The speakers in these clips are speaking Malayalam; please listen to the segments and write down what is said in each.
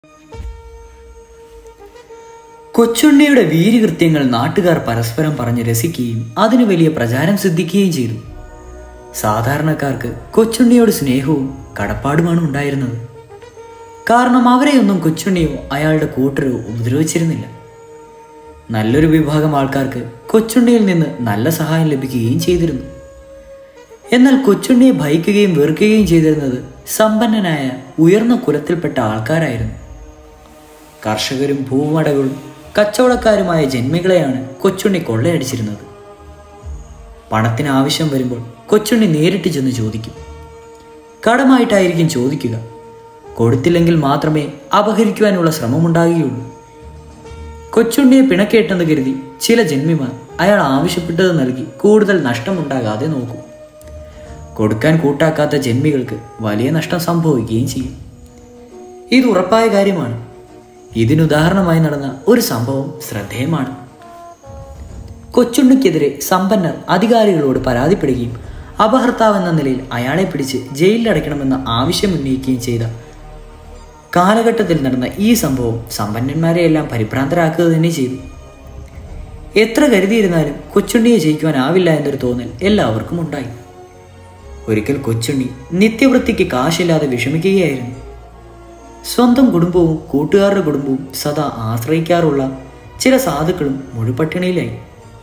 കൊച്ചുണ്ണിയുടെ വീര്യകൃത്യങ്ങൾ നാട്ടുകാർ പരസ്പരം പറഞ്ഞ് രസിക്കുകയും അതിന് വലിയ പ്രചാരം സിദ്ധിക്കുകയും ചെയ്തു സാധാരണക്കാർക്ക് കൊച്ചുണ്ണിയോട് സ്നേഹവും കടപ്പാടുമാണ് ഉണ്ടായിരുന്നത് കാരണം അവരെയൊന്നും കൊച്ചുണ്ണിയോ അയാളുടെ കൂട്ടരോ ഉപദ്രവിച്ചിരുന്നില്ല നല്ലൊരു വിഭാഗം ആൾക്കാർക്ക് കൊച്ചുണ്ണിയിൽ നിന്ന് നല്ല സഹായം ലഭിക്കുകയും ചെയ്തിരുന്നു എന്നാൽ കൊച്ചുണ്ണിയെ ഭയക്കുകയും വെറുക്കുകയും ചെയ്തിരുന്നത് സമ്പന്നനായ ഉയർന്ന കുലത്തിൽപ്പെട്ട ആൾക്കാരായിരുന്നു കർഷകരും ഭൂമടകളും കച്ചവടക്കാരുമായ ജന്മികളെയാണ് കൊച്ചുണ്ണി കൊള്ളയടിച്ചിരുന്നത് പണത്തിന് ആവശ്യം വരുമ്പോൾ കൊച്ചുണ്ണി നേരിട്ട് ചെന്ന് ചോദിക്കും കടമായിട്ടായിരിക്കും ചോദിക്കുക കൊടുത്തില്ലെങ്കിൽ മാത്രമേ അപഹരിക്കുവാനുള്ള ശ്രമമുണ്ടാകുകയുള്ളൂ കൊച്ചുണ്ണിയെ പിണക്കേട്ടെന്ന് കരുതി ചില ജന്മിമാർ അയാൾ ആവശ്യപ്പെട്ടത് നൽകി കൂടുതൽ നഷ്ടമുണ്ടാകാതെ നോക്കും കൊടുക്കാൻ കൂട്ടാക്കാത്ത ജന്മികൾക്ക് വലിയ നഷ്ടം സംഭവിക്കുകയും ചെയ്യും ഇത് ഉറപ്പായ കാര്യമാണ് ഇതിനുദാഹരണമായി നടന്ന ഒരു സംഭവം ശ്രദ്ധേയമാണ് കൊച്ചുണ്ണിക്കെതിരെ സമ്പന്നർ അധികാരികളോട് പരാതിപ്പെടുകയും അപഹർത്താവ് എന്ന നിലയിൽ അയാളെ പിടിച്ച് ജയിലിലടയ്ക്കണമെന്ന ആവശ്യം ഉന്നയിക്കുകയും ചെയ്ത കാലഘട്ടത്തിൽ നടന്ന ഈ സംഭവം സമ്പന്നന്മാരെയെല്ലാം പരിഭ്രാന്തരാക്കുക തന്നെ ചെയ്തു എത്ര കരുതിയിരുന്നാലും കൊച്ചുണ്ണിയെ ജയിക്കുവാനാവില്ല എന്നൊരു തോന്നൽ എല്ലാവർക്കും ഉണ്ടായി ഒരിക്കൽ കൊച്ചുണ്ണി നിത്യവൃത്തിക്ക് കാശില്ലാതെ വിഷമിക്കുകയായിരുന്നു സ്വന്തം കുടുംബവും കൂട്ടുകാരുടെ കുടുംബവും സദാ ആശ്രയിക്കാറുള്ള ചില സാധുക്കളും മുഴുപട്ടിണിയിലായി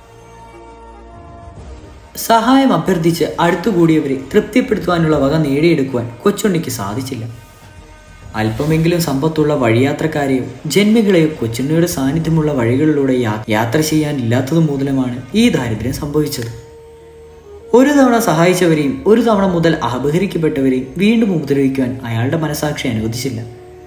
സഹായം അഭ്യർത്ഥിച്ച് അടുത്തുകൂടിയവരെ തൃപ്തിപ്പെടുത്തുവാനുള്ള വക നേടിയെടുക്കുവാൻ കൊച്ചുണ്ണിക്ക് സാധിച്ചില്ല അല്പമെങ്കിലും സമ്പത്തുള്ള വഴിയാത്രക്കാരെയോ ജന്മികളെയോ കൊച്ചുണ്ണിയുടെ സാന്നിധ്യമുള്ള വഴികളിലൂടെ യാ- യാത്ര ചെയ്യാനില്ലാത്തത് മൂലമാണ് ഈ ദാരിദ്ര്യം സംഭവിച്ചത് ഒരു തവണ സഹായിച്ചവരെയും ഒരു തവണ മുതൽ അപഹരിക്കപ്പെട്ടവരെയും വീണ്ടും ഉപദ്രവിക്കുവാൻ അയാളുടെ മനസാക്ഷി അനുവദിച്ചില്ല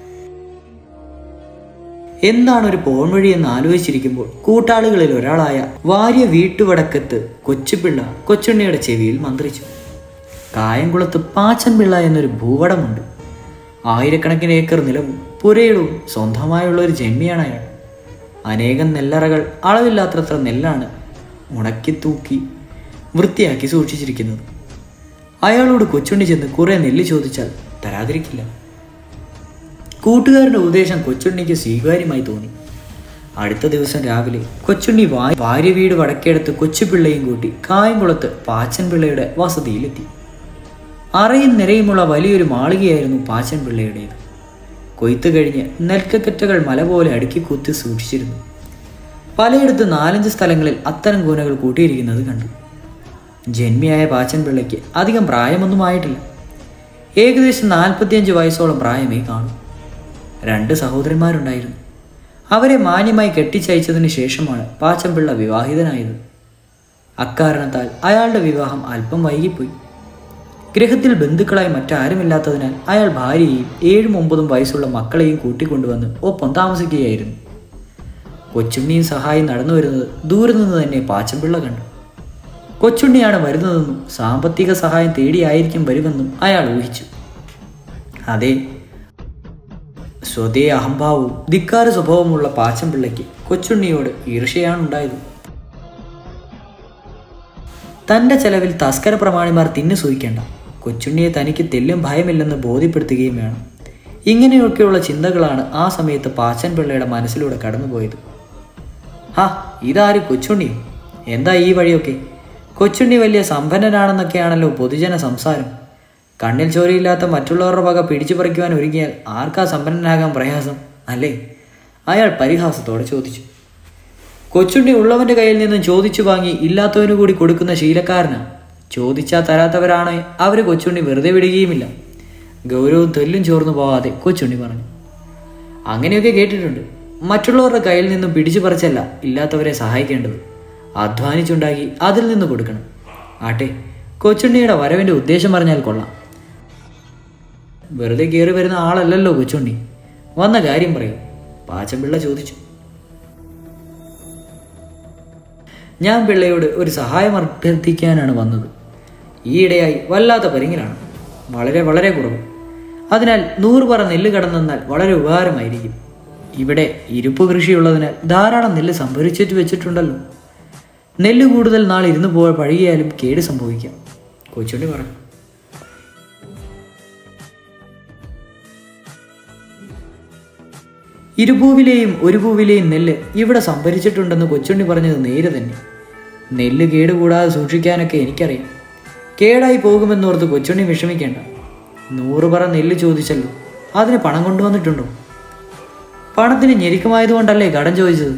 എന്താണ് ഒരു പോൺവഴി എന്ന് ആലോചിച്ചിരിക്കുമ്പോൾ കൂട്ടാളികളിൽ ഒരാളായ വാര്യ വീട്ടുവടക്കത്ത് കൊച്ചുപിള്ള കൊച്ചുണ്ണിയുടെ ചെവിയിൽ മന്ത്രിച്ചു കായംകുളത്ത് പാച്ചൻപിള്ള എന്നൊരു ഭൂവടമുണ്ട് ആയിരക്കണക്കിന് ഏക്കർ നിലവും പുരയിടവും സ്വന്തമായുള്ള ഒരു ജന്മിയാണ് അയാൾ അനേകം നെല്ലറകൾ അളവില്ലാത്തത്ര നെല്ലാണ് ഉണക്കി തൂക്കി വൃത്തിയാക്കി സൂക്ഷിച്ചിരിക്കുന്നത് അയാളോട് കൊച്ചുണ്ണി ചെന്ന് കുറെ നെല്ല് ചോദിച്ചാൽ തരാതിരിക്കില്ല കൂട്ടുകാരുടെ ഉപദേശം കൊച്ചുണ്ണിക്ക് സ്വീകാര്യമായി തോന്നി അടുത്ത ദിവസം രാവിലെ കൊച്ചുണ്ണി വാ- ഭാര്യ വീട് വടക്കേടത്ത് കൊച്ചുപിള്ളയും കൂട്ടി കായംകുളത്ത് പാച്ചൻപിള്ളയുടെ വസതിയിലെത്തി അറയും നിരയുമുള്ള വലിയൊരു മാളികയായിരുന്നു പാച്ചൻപിള്ളയുടേത് കൊയ്ത്ത് കഴിഞ്ഞ് നെൽക്കക്കറ്റകൾ മല പോലെ അടുക്കി കുത്തി സൂക്ഷിച്ചിരുന്നു പലയിടത്ത് നാലഞ്ച് സ്ഥലങ്ങളിൽ അത്തരം കൂനകൾ കൂട്ടിയിരിക്കുന്നത് കണ്ടു ജന്മിയായ പാച്ചൻപിള്ളയ്ക്ക് അധികം പ്രായമൊന്നും ആയിട്ടില്ല ഏകദേശം നാൽപ്പത്തിയഞ്ച് വയസ്സോളം പ്രായമേ കാണും രണ്ട് സഹോദരന്മാരുണ്ടായിരുന്നു അവരെ മാന്യമായി കെട്ടിച്ചയച്ചതിന് ശേഷമാണ് പാച്ചൻപിള്ള വിവാഹിതനായത് അക്കാരണത്താൽ അയാളുടെ വിവാഹം അല്പം വൈകിപ്പോയി ഗൃഹത്തിൽ ബന്ധുക്കളായി മറ്റാരുമില്ലാത്തതിനാൽ അയാൾ ഭാര്യയെയും ഏഴും ഒമ്പതും വയസ്സുള്ള മക്കളെയും കൂട്ടിക്കൊണ്ടുവന്ന് ഒപ്പം താമസിക്കുകയായിരുന്നു കൊച്ചുണ്ണിയും സഹായം നടന്നു വരുന്നത് ദൂരെ നിന്ന് തന്നെ പാച്ചമ്പിള്ള കണ്ടു കൊച്ചുണ്ണിയാണ് വരുന്നതെന്നും സാമ്പത്തിക സഹായം തേടിയായിരിക്കും വരുമെന്നും അയാൾ ഊഹിച്ചു അതെ സ്വതേ അഹംഭാവവും ധിക്കാര സ്വഭാവമുള്ള പാച്ചമ്പിള്ളയ്ക്ക് കൊച്ചുണ്ണിയോട് ഈർഷ്യയാണ് ഉണ്ടായത് തന്റെ ചെലവിൽ തസ്കര പ്രമാണിമാർ തിന്നു സൂഹിക്കേണ്ട കൊച്ചുണ്ണിയെ തനിക്ക് തെല്ലും ഭയമില്ലെന്ന് ബോധ്യപ്പെടുത്തുകയും വേണം ഇങ്ങനെയൊക്കെയുള്ള ചിന്തകളാണ് ആ സമയത്ത് പാച്ചൻ പിള്ളയുടെ മനസ്സിലൂടെ കടന്നുപോയത് ഹാ ഇതാര് കൊച്ചുണ്ണിയോ എന്താ ഈ വഴിയൊക്കെ കൊച്ചുണ്ണി വലിയ സമ്പന്നനാണെന്നൊക്കെയാണല്ലോ പൊതുജന സംസാരം കണ്ണിൽ ചോരയില്ലാത്ത മറ്റുള്ളവരുടെ വക പിടിച്ചു പറിക്കുവാൻ ഒരുങ്ങിയാൽ ആർക്കാ സമ്പന്നനാകാൻ പ്രയാസം അല്ലേ അയാൾ പരിഹാസത്തോടെ ചോദിച്ചു കൊച്ചുണ്ണി ഉള്ളവന്റെ കയ്യിൽ നിന്നും ചോദിച്ചു വാങ്ങി ഇല്ലാത്തവനു കൂടി കൊടുക്കുന്ന ശീലക്കാരനാ ചോദിച്ചാ തരാത്തവരാണെ അവര് കൊച്ചുണ്ണി വെറുതെ വിടുകയുമില്ല ഗൗരവം തെല്ലും ചോർന്നു പോവാതെ കൊച്ചുണ്ണി പറഞ്ഞു അങ്ങനെയൊക്കെ കേട്ടിട്ടുണ്ട് മറ്റുള്ളവരുടെ കയ്യിൽ നിന്നും പിടിച്ചു പറിച്ചല്ല ഇല്ലാത്തവരെ സഹായിക്കേണ്ടത് അധ്വാനിച്ചുണ്ടാക്കി അതിൽ നിന്ന് കൊടുക്കണം ആട്ടെ കൊച്ചുണ്ണിയുടെ വരവിന്റെ ഉദ്ദേശം പറഞ്ഞാൽ കൊള്ളാം വെറുതെ കയറി വരുന്ന ആളല്ലല്ലോ കൊച്ചുണ്ണി വന്ന കാര്യം പറയൂ പാച്ചമ്പിള്ള ചോദിച്ചു ഞാൻ പിള്ളയോട് ഒരു സഹായം അഭ്യർത്ഥിക്കാനാണ് വന്നത് ഈയിടെയായി വല്ലാത്ത പരിങ്ങിലാണ് വളരെ വളരെ കുറവ് അതിനാൽ നൂറ് പറ നെല്ല് കടന്നെന്നാൽ വളരെ ഉപകാരമായിരിക്കും ഇവിടെ ഇരുപ്പ് കൃഷിയുള്ളതിനാൽ ധാരാളം നെല്ല് സംഭരിച്ചിട്ട് വെച്ചിട്ടുണ്ടല്ലോ നെല്ല് കൂടുതൽ നാൾ ഇരുന്ന് പോ പഴകിയാലും കേട് സംഭവിക്കാം കൊച്ചുണ്ണി പറഞ്ഞു ഇരുപൂവിലെയും ഒരു പൂവിലെയും നെല്ല് ഇവിടെ സംഭരിച്ചിട്ടുണ്ടെന്ന് കൊച്ചുണ്ണി പറഞ്ഞത് നേര് തന്നെ നെല്ല് കേടുകൂടാതെ സൂക്ഷിക്കാനൊക്കെ എനിക്കറിയാം കേടായി പോകുമെന്നോർത്ത് കൊച്ചുണ്ണി വിഷമിക്കേണ്ട നൂറ് പറ നെല്ല് ചോദിച്ചല്ലോ അതിന് പണം കൊണ്ടുവന്നിട്ടുണ്ടോ പണത്തിന് ഞെരുക്കമായതുകൊണ്ടല്ലേ കടം ചോദിച്ചത്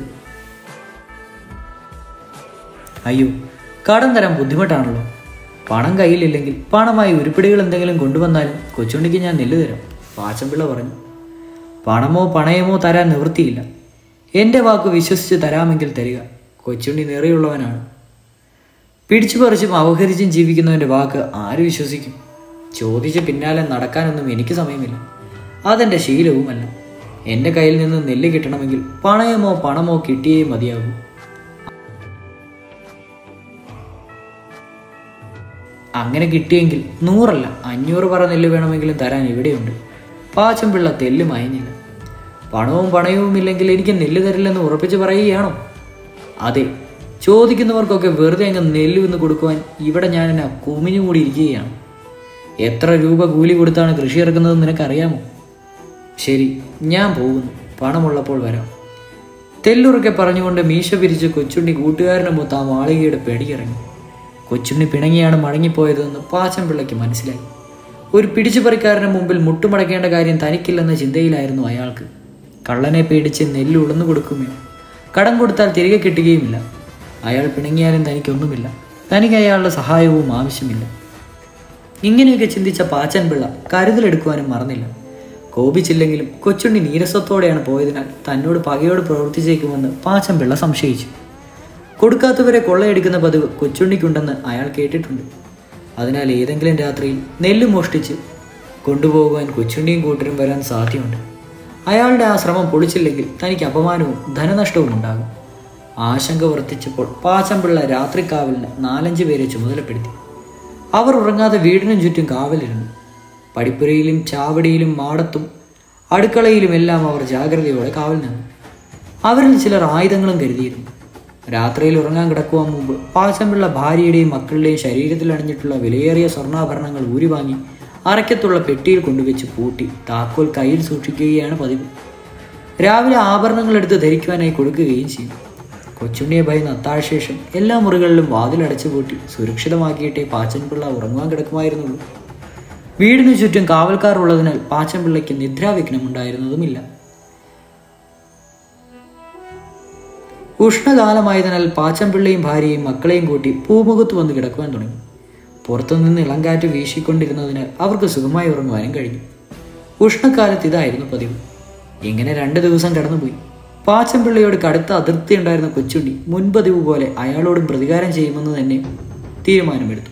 അയ്യോ കടം തരാൻ ബുദ്ധിമുട്ടാണല്ലോ പണം കയ്യിലില്ലെങ്കിൽ പണമായി ഉരുപ്പിടികൾ എന്തെങ്കിലും കൊണ്ടുവന്നാലും കൊച്ചുണ്ണിക്ക് ഞാൻ നെല്ല് തരാം പാച്ചമ്പിള്ള പറഞ്ഞു പണമോ പണയമോ തരാൻ നിവൃത്തിയില്ല എൻ്റെ വാക്ക് വിശ്വസിച്ച് തരാമെങ്കിൽ തരിക കൊച്ചുണ്ണി നിറയുള്ളവനാണ് പിടിച്ചു പറിച്ചും അവഹരിച്ചും ജീവിക്കുന്നവൻ്റെ വാക്ക് ആര് വിശ്വസിക്കും ചോദിച്ച് പിന്നാലെ നടക്കാനൊന്നും എനിക്ക് സമയമില്ല അതെൻ്റെ ശീലവുമല്ല എൻ്റെ കയ്യിൽ നിന്ന് നെല്ല് കിട്ടണമെങ്കിൽ പണയമോ പണമോ കിട്ടിയേ മതിയാകൂ അങ്ങനെ കിട്ടിയെങ്കിൽ നൂറല്ല അഞ്ഞൂറ് പറ നെല്ല് വേണമെങ്കിലും തരാൻ ഇവിടെയുണ്ട് പാച്ചമ്പിള്ള തെല്ല് മയഞ്ഞില്ല പണവും പണയവും ഇല്ലെങ്കിൽ എനിക്ക് നെല്ല് തരില്ലെന്ന് ഉറപ്പിച്ച് പറയുകയാണോ അതെ ചോദിക്കുന്നവർക്കൊക്കെ വെറുതെ അങ്ങ് നെല്ല് എന്ന് കൊടുക്കുവാൻ ഇവിടെ ഞാൻ എന്നെ കുമിഞ്ഞുകൂടി ഇരിക്കുകയാണ് എത്ര രൂപ കൂലി കൊടുത്താണ് കൃഷി ഇറക്കുന്നത് നിനക്കറിയാമോ ശരി ഞാൻ പോകുന്നു പണമുള്ളപ്പോൾ വരാം തെല്ലുറക്കെ പറഞ്ഞുകൊണ്ട് മീശ പിരിച്ച് കൊച്ചുണ്ണി കൂട്ടുകാരനെ മൊത്തം ആ മാളികയുടെ പെടിയിറങ്ങി കൊച്ചുണ്ണി പിണങ്ങിയാണ് മടങ്ങിപ്പോയതെന്ന് പാച്ചൻപിള്ളയ്ക്ക് മനസ്സിലായി ഒരു പിടിച്ചുപറിക്കാരന് മുമ്പിൽ മുട്ടുമടക്കേണ്ട കാര്യം തനിക്കില്ലെന്ന ചിന്തയിലായിരുന്നു അയാൾക്ക് കള്ളനെ പേടിച്ച് നെല്ല് ഉളന്നു കൊടുക്കുമോ കടം കൊടുത്താൽ തിരികെ കിട്ടുകയുമില്ല അയാൾ പിണങ്ങിയാലും തനിക്കൊന്നുമില്ല തനിക്ക് അയാളുടെ സഹായവും ആവശ്യമില്ല ഇങ്ങനെയൊക്കെ ചിന്തിച്ച പാച്ചൻപിള്ള കരുതലെടുക്കുവാനും മറന്നില്ല കോപിച്ചില്ലെങ്കിലും കൊച്ചുണ്ണി നീരസത്തോടെയാണ് പോയതിനാൽ തന്നോട് പകയോട് പ്രവർത്തിച്ചേക്കുമെന്ന് പാച്ചൻപിള്ള സംശയിച്ചു കൊടുക്കാത്തവരെ കൊള്ളയെടുക്കുന്ന പതിവ് കൊച്ചുണ്ണിക്കുണ്ടെന്ന് അയാൾ കേട്ടിട്ടുണ്ട് അതിനാൽ ഏതെങ്കിലും രാത്രിയിൽ നെല്ല് മോഷ്ടിച്ച് കൊണ്ടുപോകുവാൻ കൊച്ചുണ്ണിയും കൂട്ടരും വരാൻ സാധ്യമുണ്ട് അയാളുടെ ആ ശ്രമം പൊളിച്ചില്ലെങ്കിൽ തനിക്ക് അപമാനവും ധനനഷ്ടവും ഉണ്ടാകും ആശങ്ക വർദ്ധിച്ചപ്പോൾ പാച്ചമ്പിള്ള രാത്രിക്കാവലിന് നാലഞ്ച് പേരെ ചുമതലപ്പെടുത്തി അവർ ഉറങ്ങാതെ വീടിനും ചുറ്റും കാവലിരുന്നു പടിപ്പുരയിലും ചാവടിയിലും മാടത്തും അടുക്കളയിലുമെല്ലാം അവർ ജാഗ്രതയോടെ കാവൽ നിന്നു അവരിൽ ചിലർ ആയുധങ്ങളും കരുതിയിരുന്നു രാത്രിയിൽ ഉറങ്ങാൻ കിടക്കുവാൻ മുമ്പ് പാച്ചമ്പിള്ള ഭാര്യയുടെയും മക്കളുടെയും ശരീരത്തിൽ അണിഞ്ഞിട്ടുള്ള വിലയേറിയ സ്വർണ്ണാഭരണങ്ങൾ ഊരി വാങ്ങി അറയ്ക്കത്തുള്ള പെട്ടിയിൽ കൊണ്ടുവച്ച് പൂട്ടി താക്കോൽ കയ്യിൽ സൂക്ഷിക്കുകയാണ് പതിവ് രാവിലെ ആഭരണങ്ങൾ എടുത്ത് ധരിക്കുവാനായി കൊടുക്കുകയും ചെയ്യും കൊച്ചുണ്ണിയെ ഭയന്ന് അത്താഴശേഷം എല്ലാ മുറികളിലും വാതിലടച്ചു പൂട്ടി സുരക്ഷിതമാക്കിയിട്ടേ പാച്ചൻപിള്ള ഉറങ്ങുവാൻ കിടക്കുമായിരുന്നുള്ളൂ വീടിനു ചുറ്റും കാവൽക്കാർ ഉള്ളതിനാൽ പാച്ചൻപിള്ളയ്ക്ക് നിദ്രാവിഘ്നം ഉണ്ടായിരുന്നതുമില്ല ഉഷ്ണകാലമായതിനാൽ പാച്ചൻപിള്ളയും ഭാര്യയും മക്കളെയും കൂട്ടി പൂമുഖത്ത് വന്ന് കിടക്കുവാൻ തുടങ്ങി പുറത്തുനിന്ന് ഇളങ്കാറ്റ് വീശിക്കൊണ്ടിരുന്നതിനാൽ അവർക്ക് സുഖമായി ഉറങ്ങുവാനും കഴിഞ്ഞു ഉഷ്ണക്കാലത്ത് ഇതായിരുന്നു പതിവ് ഇങ്ങനെ രണ്ട് ദിവസം കടന്നുപോയി പാച്ചൻപിള്ളയോട് കടുത്ത അതിർത്തി ഉണ്ടായിരുന്ന കൊച്ചുണ്ണി മുൻപതിവ് പോലെ അയാളോടും പ്രതികാരം ചെയ്യുമെന്ന് തന്നെ തീരുമാനമെടുത്തു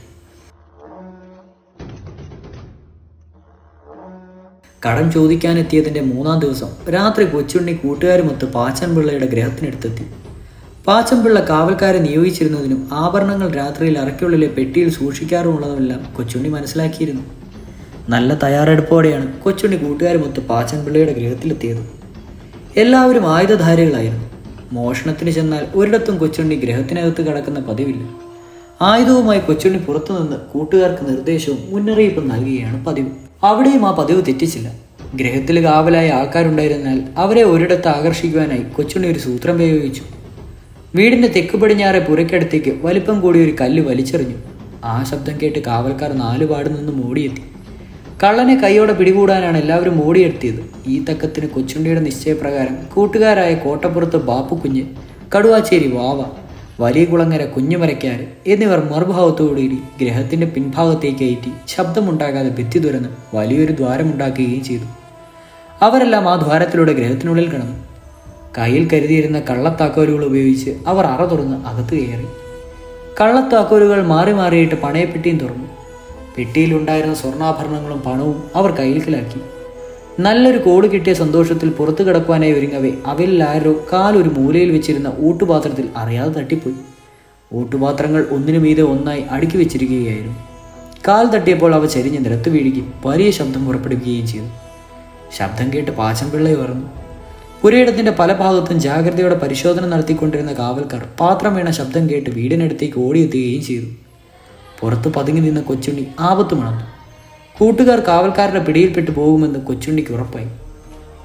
കടം ചോദിക്കാനെത്തിയതിന്റെ മൂന്നാം ദിവസം രാത്രി കൊച്ചുണ്ണി കൂട്ടുകാരുമൊത്ത് പാച്ചൻപിള്ളയുടെ ഗ്രഹത്തിനടുത്തെത്തി പാച്ചൻപിള്ള കാവൽക്കാരെ നിയോഗിച്ചിരുന്നതിനും ആഭരണങ്ങൾ രാത്രിയിൽ അറയ്ക്കുള്ളിലെ പെട്ടിയിൽ സൂക്ഷിക്കാറുമുള്ളതെല്ലാം കൊച്ചുണ്ണി മനസ്സിലാക്കിയിരുന്നു നല്ല തയ്യാറെടുപ്പോടെയാണ് കൊച്ചുണ്ണി കൂട്ടുകാരുമൊത്ത് പാച്ചൻപിള്ളയുടെ ഗൃഹത്തിലെത്തിയത് എല്ലാവരും ആയുധധാരികളായിരുന്നു മോഷണത്തിന് ചെന്നാൽ ഒരിടത്തും കൊച്ചുണ്ണി ഗ്രഹത്തിനകത്ത് കടക്കുന്ന പതിവില്ല ആയുധവുമായി കൊച്ചുണ്ണി പുറത്തുനിന്ന് കൂട്ടുകാർക്ക് നിർദ്ദേശവും മുന്നറിയിപ്പും നൽകുകയാണ് പതിവ് അവിടെയും ആ പതിവ് തെറ്റിച്ചില്ല ഗ്രഹത്തിൽ കാവലായ ആൾക്കാരുണ്ടായിരുന്നാൽ അവരെ ഒരിടത്ത് ആകർഷിക്കുവാനായി കൊച്ചുണ്ണി ഒരു സൂത്രം പ്രയോഗിച്ചു വീടിന്റെ തെക്ക് പടിഞ്ഞാറെ പുരയ്ക്കടുത്തേക്ക് വലിപ്പം കൂടിയ ഒരു കല്ല് വലിച്ചെറിഞ്ഞു ആ ശബ്ദം കേട്ട് കാവൽക്കാർ നാലുപാട് നിന്ന് ഓടിയെത്തി കള്ളനെ കൈയോടെ പിടികൂടാനാണ് എല്ലാവരും ഓടിയെത്തിയത് ഈ തക്കത്തിന് കൊച്ചുണ്ടിയുടെ നിശ്ചയപ്രകാരം കൂട്ടുകാരായ കോട്ടപ്പുറത്ത് ബാപ്പുക്കുഞ്ഞ് കടുവാച്ചേരി വാവ വലിയ കുളങ്ങര കുഞ്ഞുമരക്കാര് എന്നിവർ മറുഭാവത്തോടുകൂടി ഗ്രഹത്തിന്റെ പിൻഭാഗത്തേക്ക് കയറ്റി ശബ്ദമുണ്ടാകാതെ ഭിത്തി തുറന്ന് വലിയൊരു ദ്വാരമുണ്ടാക്കുകയും ചെയ്തു അവരെല്ലാം ആ ദ്വാരത്തിലൂടെ ഗ്രഹത്തിനുള്ളിൽ കിടന്നു കയ്യിൽ കരുതിയിരുന്ന കള്ളത്താക്കോലുകൾ ഉപയോഗിച്ച് അവർ അറ തുറന്ന് അകത്ത് കയറി കള്ളത്താക്കോലുകൾ മാറി മാറിയിട്ട് പണയപ്പെട്ടിയും തുറന്നു പെട്ടിയിലുണ്ടായിരുന്ന സ്വർണ്ണാഭരണങ്ങളും പണവും അവർ കയ്യിൽക്കിലാക്കി നല്ലൊരു കോട് കിട്ടിയ സന്തോഷത്തിൽ പുറത്തു കിടക്കുവാനായി ഒരുങ്ങവേ അവരിൽ ആരോ കാലൊരു മൂലയിൽ വെച്ചിരുന്ന ഊട്ടുപാത്രത്തിൽ അറിയാതെ തട്ടിപ്പോയി ഊട്ടുപാത്രങ്ങൾ ഒന്നിനു മീതെ ഒന്നായി അടുക്കി വെച്ചിരിക്കുകയായിരുന്നു കാൽ തട്ടിയപ്പോൾ അവ ചരിഞ്ഞ് നിരത്ത് വീഴുകയും വലിയ ശബ്ദം പുറപ്പെടുവിക്കുകയും ചെയ്തു ശബ്ദം കേട്ട് പാച്ചൻപിള്ളയെ ഉറന്നു പുരയിടത്തിന്റെ പല ഭാഗത്തും ജാഗ്രതയോടെ പരിശോധന നടത്തിക്കൊണ്ടിരുന്ന കാവൽക്കാർ പാത്രം വീണ ശബ്ദം കേട്ട് വീടിനടുത്തേക്ക് ഓടിയെത്തുകയും ചെയ്തു പുറത്ത് പതുങ്ങി നിന്ന കൊച്ചുണ്ണി ആപത്ത് മണന്നു കൂട്ടുകാർ കാവൽക്കാരുടെ പിടിയിൽപ്പെട്ടു പോകുമെന്ന് കൊച്ചുണ്ണിക്ക് ഉറപ്പായി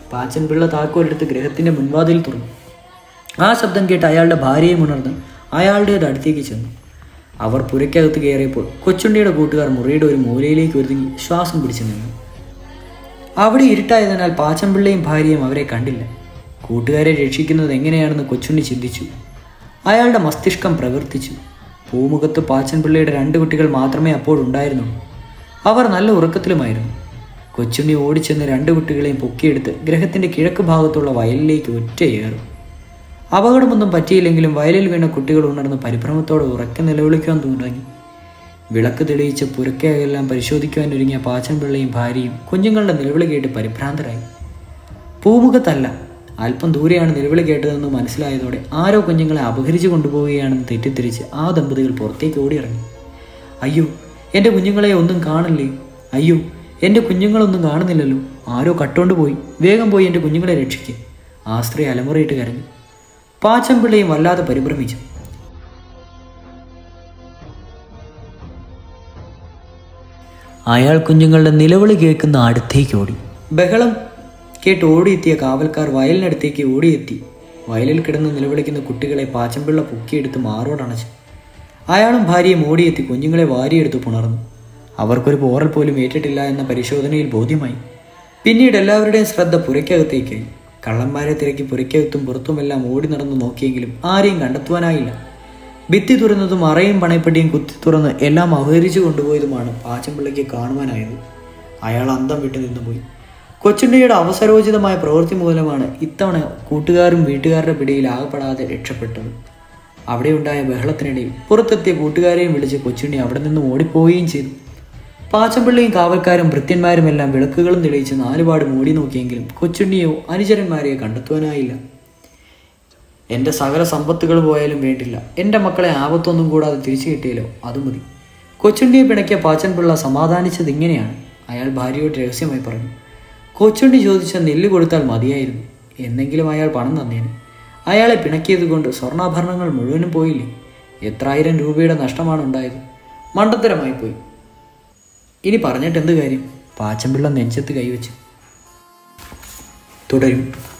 പാച്ചൻ പിള്ള താക്കോലെടുത്ത് ഗൃഹത്തിൻ്റെ മുൻവാതിൽ തുറന്നു ആ ശബ്ദം കേട്ട് അയാളുടെ ഭാര്യയെ ഉണർന്ന് അയാളുടേത് അടുത്തേക്ക് ചെന്നു അവർ പുരയ്ക്കകത്ത് കയറിയപ്പോൾ കൊച്ചുണ്ടിയുടെ കൂട്ടുകാർ മുറിയുടെ ഒരു മൂലയിലേക്ക് ഒരുങ്ങി ശ്വാസം പിടിച്ചു നിന്നു അവിടെ ഇരുട്ടായതിനാൽ പാച്ചൻപിള്ളയും ഭാര്യയും അവരെ കണ്ടില്ല കൂട്ടുകാരെ രക്ഷിക്കുന്നത് എങ്ങനെയാണെന്ന് കൊച്ചുണ്ണി ചിന്തിച്ചു അയാളുടെ മസ്തിഷ്കം പ്രവർത്തിച്ചു പൂമുഖത്ത് പാച്ചൻപിള്ളയുടെ രണ്ട് കുട്ടികൾ മാത്രമേ അപ്പോഴുണ്ടായിരുന്നുള്ളൂ അവർ നല്ല ഉറക്കത്തിലുമായിരുന്നു കൊച്ചുണ്ണി ഓടിച്ചെന്ന് രണ്ട് കുട്ടികളെയും പൊക്കിയെടുത്ത് ഗ്രഹത്തിൻ്റെ കിഴക്ക് ഭാഗത്തുള്ള വയലിലേക്ക് ഒറ്റയേറും അപകടമൊന്നും പറ്റിയില്ലെങ്കിലും വയലിൽ വീണ കുട്ടികൾ ഉണർന്ന് പരിഭ്രമത്തോടെ ഉറക്കെ നിലവിളിക്കാൻ തുടങ്ങി വിളക്ക് തെളിയിച്ച് പുരക്കയെല്ലാം പരിശോധിക്കുവാൻ ഒരുങ്ങിയ പാച്ചൻപിള്ളയും ഭാര്യയും കുഞ്ഞുങ്ങളുടെ നിലവിളി കേട്ട് പരിഭ്രാന്തരായി പൂമുഖത്തല്ല അല്പം ദൂരെയാണ് നിലവിളി കേട്ടതെന്ന് മനസ്സിലായതോടെ ആരോ കുഞ്ഞുങ്ങളെ അപഹരിച്ചു കൊണ്ടുപോവുകയാണെന്ന് തെറ്റിദ്ധരിച്ച് ആ ദമ്പതികൾ പുറത്തേക്ക് ഓടിയിറങ്ങി അയ്യോ എൻ്റെ കുഞ്ഞുങ്ങളെ ഒന്നും കാണില്ലേ അയ്യോ എൻ്റെ കുഞ്ഞുങ്ങളൊന്നും കാണുന്നില്ലല്ലോ ആരോ കട്ടോണ്ട് പോയി വേഗം പോയി എൻ്റെ കുഞ്ഞുങ്ങളെ രക്ഷിക്കുക ആ സ്ത്രീ അലമുറയിട്ട് കരഞ്ഞു പാച്ചൻപിള്ളയും വല്ലാതെ പരിഭ്രമിച്ചു അയാൾ കുഞ്ഞുങ്ങളുടെ നിലവിളി കേൾക്കുന്ന അടുത്തേക്ക് ഓടി ബഹളം കേട്ട് ഓടിയെത്തിയ കാവൽക്കാർ വയലിനടുത്തേക്ക് ഓടിയെത്തി വയലിൽ കിടന്ന് നിലവിളിക്കുന്ന കുട്ടികളെ പാച്ചമ്പിള്ള പൊക്കിയെടുത്ത് മാറോടണച്ചു അയാളും ഭാര്യയും ഓടിയെത്തി കുഞ്ഞുങ്ങളെ വാരിയെടുത്ത് പുണർന്നു അവർക്കൊരു പോറൽ പോലും ഏറ്റിട്ടില്ല എന്ന പരിശോധനയിൽ ബോധ്യമായി പിന്നീട് എല്ലാവരുടെയും ശ്രദ്ധ പുരയ്ക്കകത്തേക്കായി കള്ളന്മാരെ തിരക്കി പുരയ്ക്കകത്തും പുറത്തുമെല്ലാം ഓടി നടന്നു നോക്കിയെങ്കിലും ആരെയും കണ്ടെത്തുവാനായില്ല ഭിത്തി തുറന്നതും അറയും പണയപ്പെട്ടിയും കുത്തി തുറന്ന് എല്ലാം അപഹരിച്ചു കൊണ്ടുപോയതുമാണ് പാച്ചമ്പിള്ളയ്ക്ക് കാണുവാനായത് അയാൾ അന്തം വിട്ടു നിന്നുപോയി കൊച്ചുണ്ണിയുടെ അവസരോചിതമായ പ്രവൃത്തി മൂലമാണ് ഇത്തവണ കൂട്ടുകാരും വീട്ടുകാരുടെ പിടിയിൽ ആകപ്പെടാതെ രക്ഷപ്പെട്ടത് അവിടെയുണ്ടായ ബഹളത്തിനിടയിൽ പുറത്തെത്തിയ കൂട്ടുകാരെയും വിളിച്ച് കൊച്ചുണ്ണി അവിടെ നിന്ന് ഓടിപ്പോവുകയും ചെയ്തു പാച്ചമ്പിള്ളിയും കാവൽക്കാരും ഭൃത്യന്മാരുമെല്ലാം വിളക്കുകളും തെളിയിച്ച് നാലുപാട് മൂടി നോക്കിയെങ്കിലും കൊച്ചുണ്ണിയോ അനുചരന്മാരെയോ കണ്ടെത്തുവാനായില്ല എൻ്റെ സകല സമ്പത്തുകൾ പോയാലും വേണ്ടില്ല എൻ്റെ മക്കളെ ആപത്തൊന്നും കൂടാതെ തിരിച്ചു കിട്ടിയല്ലോ അത് മതി കൊച്ചുണ്ണിയെ പിണക്കിയ പാച്ചൻപിള്ള സമാധാനിച്ചത് ഇങ്ങനെയാണ് അയാൾ ഭാര്യയോട് രഹസ്യമായി പറഞ്ഞു കൊച്ചുണ്ണി ചോദിച്ച നെല്ല് കൊടുത്താൽ മതിയായിരുന്നു എന്നെങ്കിലും അയാൾ പണം തന്നേനെ അയാളെ പിണക്കിയത് കൊണ്ട് സ്വർണ്ണാഭരണങ്ങൾ മുഴുവനും പോയില്ലേ എത്രായിരം രൂപയുടെ നഷ്ടമാണ് ഉണ്ടായത് മണ്ടത്തരമായി പോയി ഇനി പറഞ്ഞിട്ട് എന്ത് കാര്യം പാച്ചൻപിള്ള നെഞ്ചത്ത് കൈവച്ചു തുടരും